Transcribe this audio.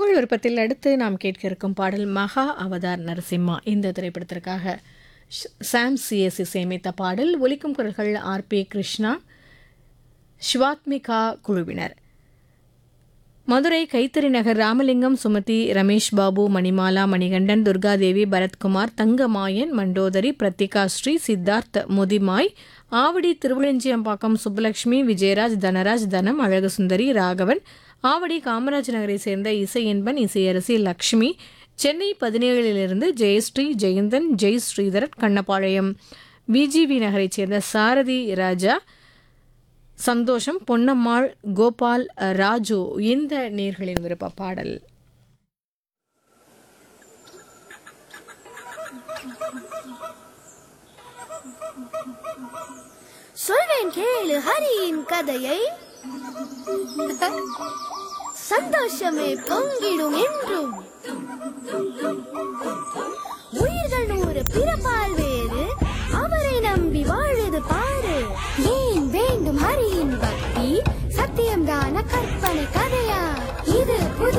உங்கள் விருப்பத்தில் அடுத்து நாம் கேட்க இருக்கும் பாடல் மகா அவதார் நரசிம்மா இந்த திரைப்படத்திற்காக ஷ்- சாம் சிஎஸ் இசையமைத்த பாடல் ஒலிக்கும் குரல்கள் ஆர் பி கிருஷ்ணா சிவாத்மிகா குழுவினர் மதுரை கைத்தறி நகர் ராமலிங்கம் சுமதி ரமேஷ் பாபு மணிமாலா மணிகண்டன் துர்காதேவி பரத்குமார் தங்கமாயன் மண்டோதரி பிரத்திகா ஸ்ரீ சித்தார்த் முதிமாய் ஆவடி திருவளஞ்சியம்பாக்கம் சுப்புலட்சுமி விஜயராஜ் தனராஜ் தனம் அழகுசுந்தரி ராகவன் ஆவடி காமராஜ் நகரை சேர்ந்த இசை என்பன் இசையரசி லக்ஷ்மி சென்னை பதினேழிலிருந்து ஜெயஸ்ரீ ஜெயந்தன் ஜெய் ஸ்ரீதரன் கண்ணப்பாளையம் பிஜிவி நகரைச் சேர்ந்த சாரதி ராஜா சந்தோஷம் பொன்னம்மாள் கோபால் அஹ், ராஜு இந்த நேர்களின் விருப்ப பாடல் சொல்வேன் கேளு ஹரியின் கதையை சந்தோஷமே பொங்கிடும் என்றும்